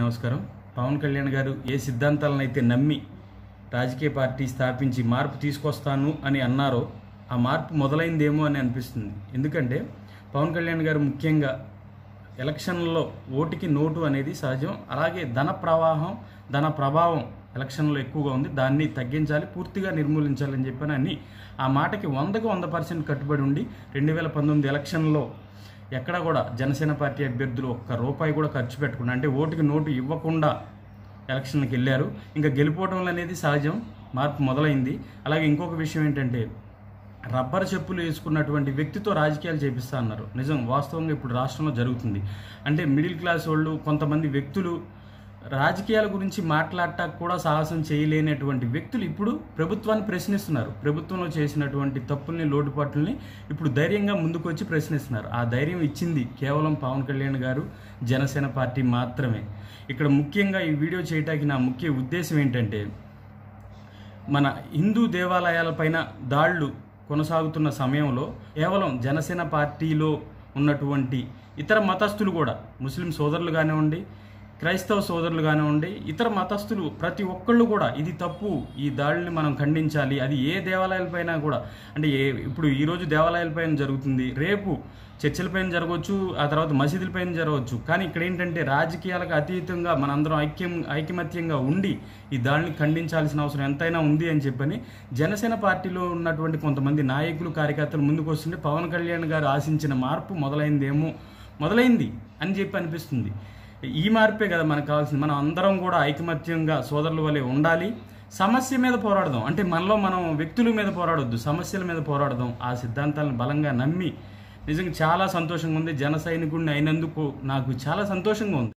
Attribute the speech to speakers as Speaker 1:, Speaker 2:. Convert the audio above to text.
Speaker 1: నమస్కారం పవన్ కళ్యాణ్ గారు ఏ సిద్ధాంతాలను అయితే నమ్మి రాజకీయ పార్టీ స్థాపించి మార్పు తీసుకొస్తాను అని అన్నారో ఆ మార్పు మొదలైందేమో అని అనిపిస్తుంది ఎందుకంటే పవన్ కళ్యాణ్ గారు ముఖ్యంగా ఎలక్షన్లలో ఓటుకి నోటు అనేది సహజం అలాగే ధన ప్రవాహం ధన ప్రభావం ఎలక్షన్లో ఎక్కువగా ఉంది దాన్ని తగ్గించాలి పూర్తిగా నిర్మూలించాలని చెప్పని అని ఆ మాటకి వందకు వంద పర్సెంట్ కట్టుబడి ఉండి రెండు వేల పంతొమ్మిది ఎలక్షన్లో ఎక్కడ కూడా జనసేన పార్టీ అభ్యర్థులు ఒక్క రూపాయి కూడా ఖర్చు పెట్టకుండా అంటే ఓటుకి నోటు ఇవ్వకుండా ఎలక్షన్కి వెళ్ళారు ఇంకా గెలిపోవడం అనేది సహజం మార్పు మొదలైంది అలాగే ఇంకొక విషయం ఏంటంటే రబ్బర్ చెప్పులు వేసుకున్నటువంటి వ్యక్తితో రాజకీయాలు చేపిస్తా అన్నారు నిజం వాస్తవంగా ఇప్పుడు రాష్ట్రంలో జరుగుతుంది అంటే మిడిల్ క్లాస్ వాళ్ళు కొంతమంది వ్యక్తులు రాజకీయాల గురించి మాట్లాడటానికి కూడా సాహసం చేయలేనటువంటి వ్యక్తులు ఇప్పుడు ప్రభుత్వాన్ని ప్రశ్నిస్తున్నారు ప్రభుత్వంలో చేసినటువంటి తప్పుల్ని లోటుపాట్లని ఇప్పుడు ధైర్యంగా ముందుకు వచ్చి ప్రశ్నిస్తున్నారు ఆ ధైర్యం ఇచ్చింది కేవలం పవన్ కళ్యాణ్ గారు జనసేన పార్టీ మాత్రమే ఇక్కడ ముఖ్యంగా ఈ వీడియో చేయటానికి నా ముఖ్య ఉద్దేశం ఏంటంటే మన హిందూ దేవాలయాలపైన దాళ్లు కొనసాగుతున్న సమయంలో కేవలం జనసేన పార్టీలో ఉన్నటువంటి ఇతర మతస్థులు కూడా ముస్లిం సోదరులు కానివ్వండి క్రైస్తవ సోదరులు కానివ్వండి ఇతర మతస్థులు ప్రతి ఒక్కళ్ళు కూడా ఇది తప్పు ఈ దాడిని మనం ఖండించాలి అది ఏ దేవాలయాలపైన కూడా అంటే ఏ ఇప్పుడు ఈరోజు దేవాలయాలపైన జరుగుతుంది రేపు చర్చిలపైన జరగవచ్చు ఆ తర్వాత మసీదులపైన జరగవచ్చు కానీ ఇక్కడ ఏంటంటే రాజకీయాలకు అతీతంగా మనందరం ఐక్యం ఐకమత్యంగా ఉండి ఈ దాడిని ఖండించాల్సిన అవసరం ఎంతైనా ఉంది అని చెప్పని జనసేన పార్టీలో ఉన్నటువంటి కొంతమంది నాయకులు కార్యకర్తలు ముందుకు వస్తుంటే పవన్ కళ్యాణ్ గారు ఆశించిన మార్పు మొదలైందేమో మొదలైంది అని చెప్పి అనిపిస్తుంది ఈ మార్పే కదా మనకు కావాల్సింది మనం అందరం కూడా ఐకమత్యంగా సోదరుల వలె ఉండాలి సమస్య మీద పోరాడదాం అంటే మనలో మనం వ్యక్తుల మీద పోరాడొద్దు సమస్యల మీద పోరాడదాం ఆ సిద్ధాంతాలను బలంగా నమ్మి నిజంగా చాలా సంతోషంగా ఉంది జన సైనికుడిని అయినందుకు నాకు చాలా సంతోషంగా ఉంది